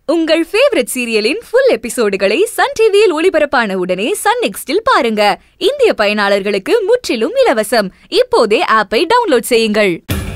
உங்கள் ஃபேவரட் சீரியலின் ஃபுல் எபிசோடுகளை சன் டிவியில் ஒளிபரப்பான உடனே சன் நெக்ஸ்டில் பாருங்க இந்திய பயனாளர்களுக்கு முற்றிலும் இலவசம் இப்போதே ஆப்பை டவுன்லோட் செய்யுங்கள்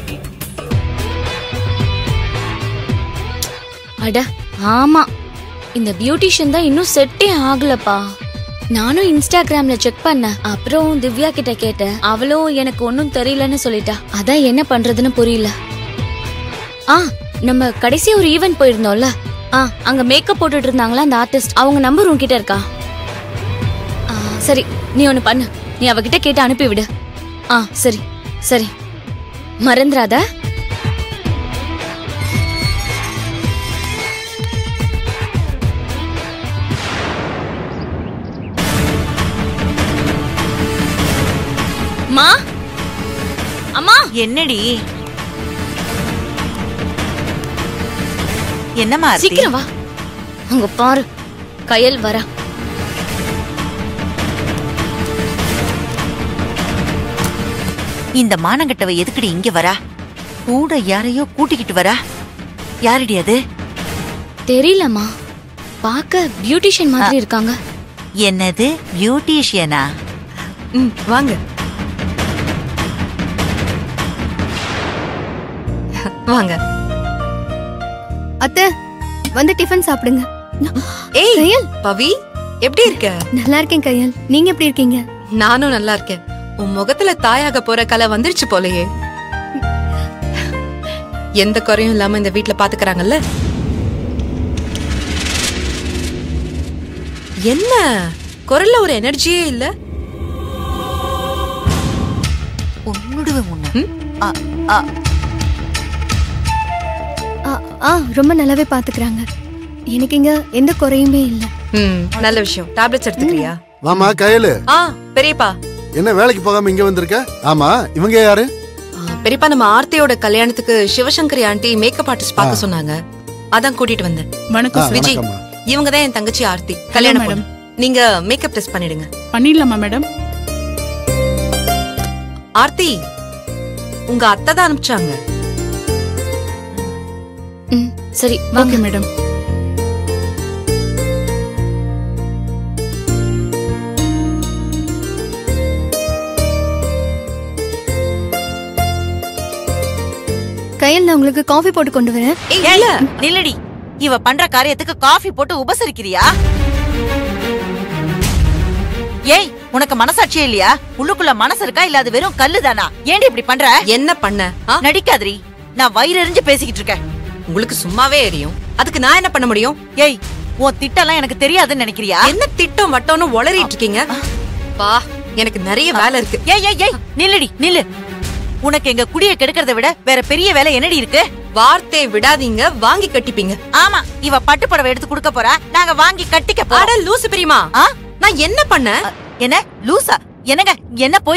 அட ஆமா இந்த பியூட்டிஷியன் தான் இன்னும் செட்டே ஆகலப்பா நானும் இன்ஸ்டாகிராம்ல செக் பண்ணேன் அப்புறம் திவ்யா கிட்ட கேட்டேன் அவளும் எனக்கு ஒன்னும் தெரியலன்னு சொல்லிட்டா அதான் என்ன பண்றதுன்னு புரியல ஆ நம்ம கடைசி ஒரு ஈவென்ட் போயிருந்தோம்ல ஆ அங்க மேக்கப் போட்டுட்டு இருந்தாங்களா அந்த ஆர்டிஸ்ட் அவங்க நம்பர் உன்கிட்ட இருக்கா ஆ, சரி நீ ஒன்னு பண்ணு நீ அவகிட்ட கேட்டு அனுப்பி விடு ஆ சரி சரி மறந்துடாத அம்மா அம்மா என்னடி என்னம்மா ஆர்த்தி? சீக்கிரம் வா அங்க பாரு கயல் வரா இந்த மானங்கட்டவ எதுக்குடி இங்க வரா கூட யாரையோ கூட்டிக்கிட்டு வரா யாரடி அது தெரியலம்மா பார்க்க பியூட்டிஷியன் மாதிரி இருக்காங்க என்னது பியூட்டிஷியனா ம் வாங்க வாங்க அத்தை வந்து டிஃபன் சாப்பிடுங்க ஏய் கயல் பவி எப்படி இருக்க நல்லா இருக்கேன் கயல் நீங்க எப்படி இருக்கீங்க நானும் நல்லா இருக்கேன் உன் முகத்துல தாயாக போற கலை வந்துருச்சு போலயே எந்த குறையும் இல்லாம இந்த வீட்ல பாத்துக்கறாங்கல்ல என்ன குரல்ல ஒரு எனர்ஜியே இல்ல உன்னுடுவே உன்ன ம்? ஆ, ஆ, ஆ, ஆ ரொம்ப நல்லாவே பாத்துக்கறாங்க எனக்கு இங்க எந்த குறையுமே இல்ல ம் நல்ல விஷயம் டேப்லெட்ஸ் எடுத்துக்கிறியா வாமா கயலு ஆ பெரியப்பா என்ன வேலைக்கு போகாம இங்க வந்திருக்க ஆமா இவங்க யாரு ஆ, பெரியப்பா நம்ம ஆர்த்தியோட கல்யாணத்துக்கு சிவசங்கரி ஆண்டி மேக்கப் ஆர்டிஸ்ட் பார்க்க சொன்னாங்க அதான் கூட்டிட்டு வந்தேன் ஆ, வணக்கம் சார். விஜய் வணக்கம்மா இவங்க தான் என் தங்கச்சி ஆர்த்தி கல்யாணம் மேடம். பொண்ணு. நீங்க மேக்கப் டெஸ்ட் பண்ணிடுங்க பண்ணிடலாமா மேடம் ஆர்த்தி உங்க அத்தை தான் அனுப்பிச்சாங்க ம் சரி ஓகே வாங்க மேடம் கயல் நான் உங்களுக்கு காஃபி போட்டு கொண்டு வரேன் ஏய், ஏய், இல்ல நில்லடி இவ பண்ற காரியத்துக்கு காஃபி போட்டு உபசரிக்கிறியா ஏய் உனக்கு மனசாட்சியே இல்லையா உள்ளுக்குள்ள மனசு இருக்கா இல்ல அது வெறும் கல்லு தானா ஏன்டி இப்படி பண்ற என்ன பண்ண ஆ? நடிக்காதரி நான் வயிறு எரிஞ்சு பேசிக்கிட்டு இருக்கேன் உங்களுக்கு சும்மாவே எரியும் அதுக்கு நான் என்ன பண்ண முடியும் ஏய் உன் திட்டம்லாம் எனக்கு தெரியாதுன்னு நினைக்கிறியா என்ன திட்டம் வட்டம்னு உளறிட்டு இருக்கீங்க பா எனக்கு நிறைய வேலை இருக்கு ஏய் ஏய் ஏய் நில்லுடி நில்லு உனக்கு எங்க குடிய கெடுக்கிறத விட வேற பெரிய வேலை என்னடி இருக்கு வார்த்தையை விடாதீங்க வாங்கி கட்டிப்பீங்க ஆமா இவ பட்டு புடவை எடுத்து கொடுக்க போறா நாங்க வாங்கி கட்டிக்க அட போறோம் லூசு பெரியமா ஆ? நான் என்ன பண்ண அ, என்ன லூசா என்னங்க என்ன போய்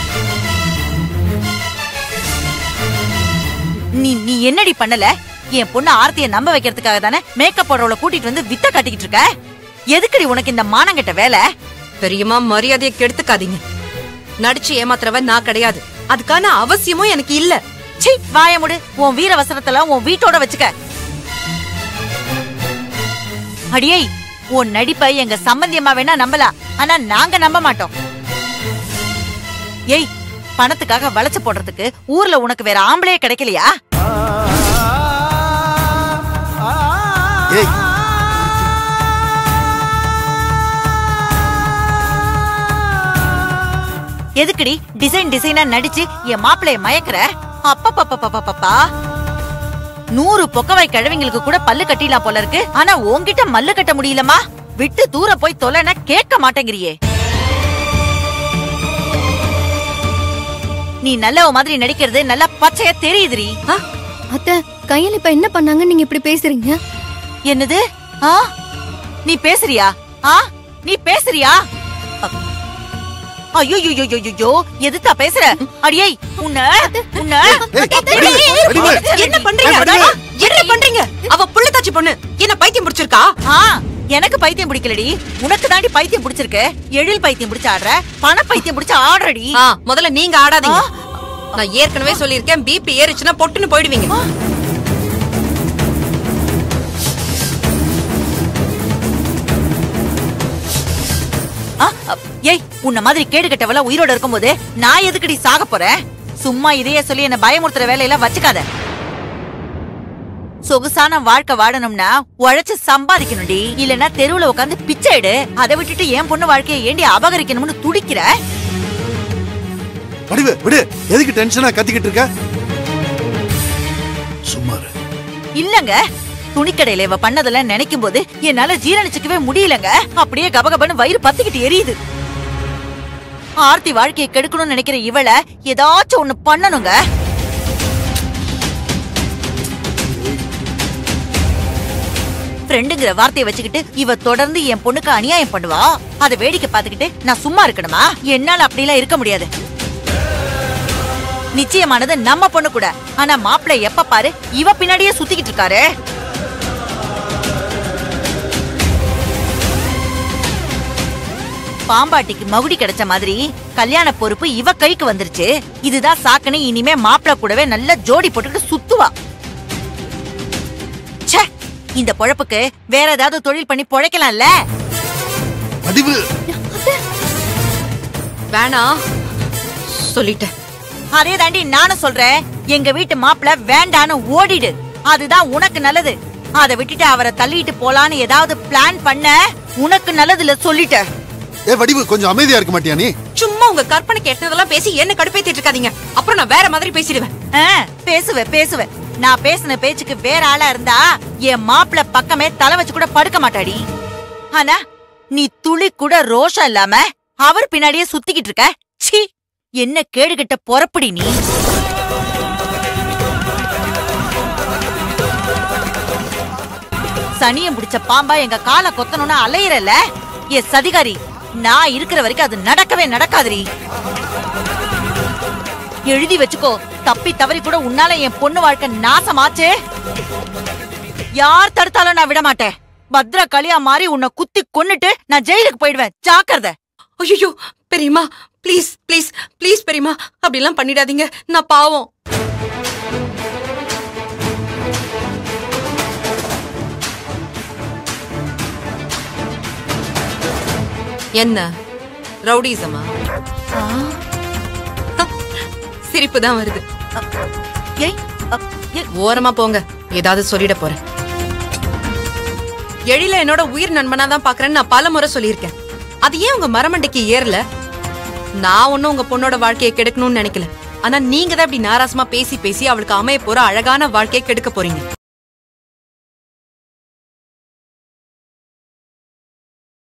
நீ நீ என்னடி பண்ணல என் பொண்ணு ஆர்த்திய நம்ப வைக்கிறதுக்காக தானே மேக்கப் போடுறவள கூட்டிட்டு வந்து வித்த காட்டிக்கிட்டு இருக்க எதுக்குடி உனக்கு இந்த மானங்கெட்ட வேலை பெரியமா மரியாதையை கெடுத்துக்காதீங்க நடிச்சு ஏமாத்துறவன் நான் கிடையாது அதுக்கான அவசியமும் எனக்கு இல்ல சீ வாய முடு உன் வீர வசனத்தெல்லாம் உன் வீட்டோட வச்சுக்க அடியே உன் நடிப்பை எங்க சம்பந்தியமா வேணா நம்பலாம் ஆனா நாங்க நம்ப மாட்டோம் ஏய் பணத்துக்காக வளைச்சு போடுறதுக்கு ஊர்ல உனக்கு வேற ஆம்பளையே கிடைக்கலையா ஏய் எதுக்குடி டிசைன் டிசைனா நடிச்சு என் மாப்பிளைய மயக்கிற அப்பப்பப்பப்பப்பப்பா நூறு பொக்கவாய் கிழவிங்களுக்கு கூட பல்லு கட்டிலாம் போல இருக்கு ஆனா உன்கிட்ட மல்லு கட்ட முடியலமா விட்டு தூர போய் தொலைன கேட்க மாட்டேங்கிறியே நீ நல்லவ மாதிரி நடிக்கிறது நல்லா பச்சையா தெரியுதுடி அத்தை கயல் இப்ப என்ன பண்ணாங்கன்னு நீங்க இப்படி பேசுறீங்க என்னது ஆ நீ பேசுறியா ஆ நீ பேசுறியா ஐயோ ஐயோ எதுத்தா பேசுற அடியே உன்ன உன்ன ஏய், அடிமை, அடிமை. என்ன பண்றீங்க ஏய், அடிமை. என்ன பண்றீங்க அவ புள்ளத்தாச்சி பொண்ணு என்ன பைத்தியம் பிடிச்சிருக்கா ஆ எனக்கு பைத்தியம் பிடிக்கலடி உனக்கு தாண்டி பைத்தியம் பிடிச்சிருக்கு எழில் பைத்தியம் பிடிச்சு ஆடுற பண பைத்தியம் பிடிச்சு ஆடுறடி ஆ முதல்ல நீங்க ஆடாதீங்க நான் ஏற்கனவே சொல்லியிருக்கேன் பிபி ஏறிச்சுன்னா பொட்டுன்னு போயிடுவீங்க ஏய் உன்ன மாதிரி கேடு கட்டவள உயிரோட இருக்கும்போது நான் எதுக்குடி சாக போறேன் சும்மா இதையே சொல்லி என்ன பயமுறுத்துற வேலையெல்லாம் வச்சுக்காத சொகுசான வாழ்க்கை வாழணும்னா உழைச்சு சம்பாதிக்கணும்டி இல்லனா தெருவுல உட்காந்து பிச்சை எடு அதை விட்டுட்டு என் பொண்ணு வாழ்க்கையை ஏண்டி அபகரிக்கணும்னு துடிக்கிற வடிவு விடு எதுக்கு டென்ஷனா கத்திக்கிட்டு இருக்க சும்மாரு இல்லங்க துணிக்கடையில இவ பண்ணதெல்லாம் நினைக்கும் போது என்னால ஜீரணிச்சுக்கவே முடியலங்க அப்படியே கபகபன்னு வயிறு பத்திக்கிட்டு எரியுது ஆர்த்தி வாழ்க்கையை கெடுக்கணும்னு நினைக்கிற இவள ஏதாச்சும் ஒண்ணு பண்ணணுங்க ஃப்ரெண்டுங்கிற வார்த்தையை வச்சுக்கிட்டு இவ தொடர்ந்து என் பொண்ணுக்கு அநியாயம் பண்ணுவா அதை வேடிக்கை பார்த்துக்கிட்டு நான் சும்மா இருக்கணுமா என்னால அப்படிலாம் இருக்க முடியாது நிச்சயமானது நம்ம பொண்ணு கூட ஆனா மாப்பிள்ளை எப்ப பாரு இவ பின்னாடியே சுத்திக்கிட்டு இருக்காரு பாம்பாட்டிக்கு மகுடி கிடைச்ச மாதிரி கல்யாண பொறுப்பு இவ கைக்கு வந்துருச்சு இதுதான் சாக்குன்னு இனிமே மாப்பிள்ளை கூடவே நல்ல ஜோடி போட்டுக்கிட்டு சுத்துவா ச்சே இந்த பொழப்புக்கு வேற ஏதாவது தொழில் பண்ணி பொழைக்கலாம்ல வடிவு வேணாம் சொல்லிட்டேன் அதே தாண்டி நானும் சொல்றேன் எங்க வீட்டு மாப்பிள வேண்டான்னு ஓடிடு அதுதான் உனக்கு நல்லது அதை விட்டுட்டு அவரை தள்ளிட்டு போலான்னு ஏதாவது பிளான் பண்ண உனக்கு நல்லதுல சொல்லிட்டேன் ஏ வடிவு கொஞ்சம் அமைதியா இருக்க மாட்டியா நீ சும்மா உங்க கற்பனைக்கு எட்டதெல்லாம் பேசி என்ன கடுப்பேத்திட்டு இருக்காதீங்க அப்புறம் நான் வேற மாதிரி பேசிடுவேன் ஆ, பேசுவேன் பேசுவேன் நான் பேசின பேச்சுக்கு வேற ஆளா இருந்தா என் மாப்பிள பக்கமே தலை வச்சு கூட படுக்க மாட்டாடி ஆனா நீ துளி கூட ரோஷம் இல்லாம அவர் பின்னாடியே சுத்திக்கிட்டு இருக்க ச்சீ என்ன கேடுகிட்ட பொறப்புடி நீ சனியம் பிடிச்ச பாம்பா எங்க காலை கொத்தணும்னு அலையிறல ஏ சதிகாரி நான் இருக்கிற வரைக்கும் அது நடக்கவே நடக்காதுரி எழுதி வச்சுக்கோ தப்பி தவறி கூட உன்னால என் பொண்ணு வாழ்க்கை நாசமாச்சு யார் தடுத்தாலும் நான் விட மாட்டேன் பத்ரா களியா மாறி உன்னை குத்தி கொன்னுட்டு நான் ஜெயிலுக்கு போயிடுவேன் ஜாக்கிரதை ஐயோ பெரியம்மா ப்ளீஸ் ப்ளீஸ் ப்ளீஸ் பெரியம்மா அப்படிலாம் பண்ணிடாதீங்க நான் பாவம் என்ன ரவுடிசமா சிரிப்பு தான் வருது ஏய் அ, ஏய், ஓரமா போங்க ஏதாவது சொல்லிட போறேன் எழில என்னோட உயிர் நண்பனா தான் பாக்குறேன்னு நான் பல முறை சொல்லியிருக்கேன் அது ஏன் உங்க மரமண்டைக்கு ஏறல நான் ஒன்னும் உங்க பொண்ணோட வாழ்க்கையை கெடுக்கணும்னு நினைக்கல ஆனா நீங்க தான் இப்படி நாராசமா பேசி பேசி அவளுக்கு அமைய போற அழகான வாழ்க்கையை கெடுக்க போறீங்க